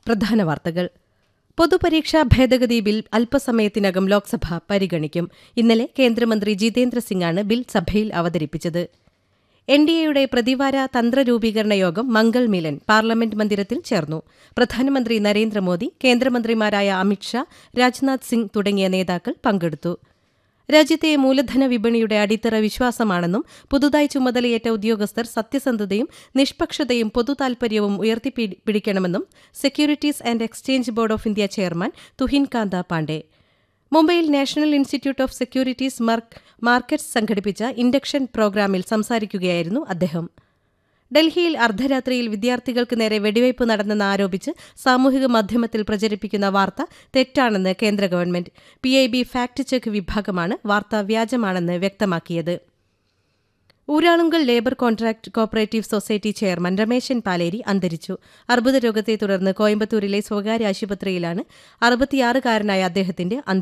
പ്രധാന വാർത്തകൾ പൊതുപരീക്ഷാ ഭേദഗതി ബിൽ അല്പസമയത്തിനകം ലോക്സഭ പരിഗണിക്കും ഇന്നലെ കേന്ദ്രമന്ത്രി ജിതേന്ദ്ര സിംഗാണ് ബിൽ സഭയിൽ അവതരിപ്പിച്ചത് എൻ ഡി എയുടെ പ്രതിവാര തന്ത്രരൂപീകരണ യോഗം മംഗൾ മിലൻ പാർലമെന്റ് മന്ദിരത്തിൽ ചേർന്നു പ്രധാനമന്ത്രി നരേന്ദ്രമോദി കേന്ദ്രമന്ത്രിമാരായ അമിത്ഷാ രാജ്നാഥ് സിംഗ് തുടങ്ങിയ നേതാക്കൾ പങ്കെടുത്തു രാജ്യത്തെ മൂലധന വിപണിയുടെ അടിത്തറ വിശ്വാസമാണെന്നും പുതുതായി ചുമതലയേറ്റ ഉദ്യോഗസ്ഥർ സത്യസന്ധതയും നിഷ്പക്ഷതയും പൊതുതാൽപര്യവും ഉയർത്തിപ്പിടിക്കണമെന്നും securities and exchange board of India chairman Tuhin Kanta Pandey മുംബൈയിൽ national institute of securities markets സംഘടിപ്പിച്ച ഇൻഡക്ഷൻ പ്രോഗ്രാമിൽ സംസാരിക്കുകയായിരുന്നു അദ്ദേഹം ഡൽഹിയിൽ അർദ്ധരാത്രിയിൽ വിദ്യാർത്ഥികൾക്ക് നേരെ വെടിവയ്പ് നടന്നെന്ന് ആരോപിച്ച് സാമൂഹിക മാധ്യമത്തിൽ പ്രചരിപ്പിക്കുന്ന വാർത്ത തെറ്റാണെന്ന് കേന്ദ്ര government P I B fact check വിഭാഗമാണ് വാർത്ത വ്യാജമാണെന്ന് വ്യക്തമാക്കിയത് Uralungal labour contract cooperative society chairman Rameshan Paleri അന്തരിച്ചു അർബുദ രോഗത്തെ തുടർന്ന് കോയമ്പത്തൂരിലെ സ്വകാര്യ ആശുപത്രിയിലാണ് അറുപത്തിയാറുകാരനായ അദ്ദേഹത്തിന്റെ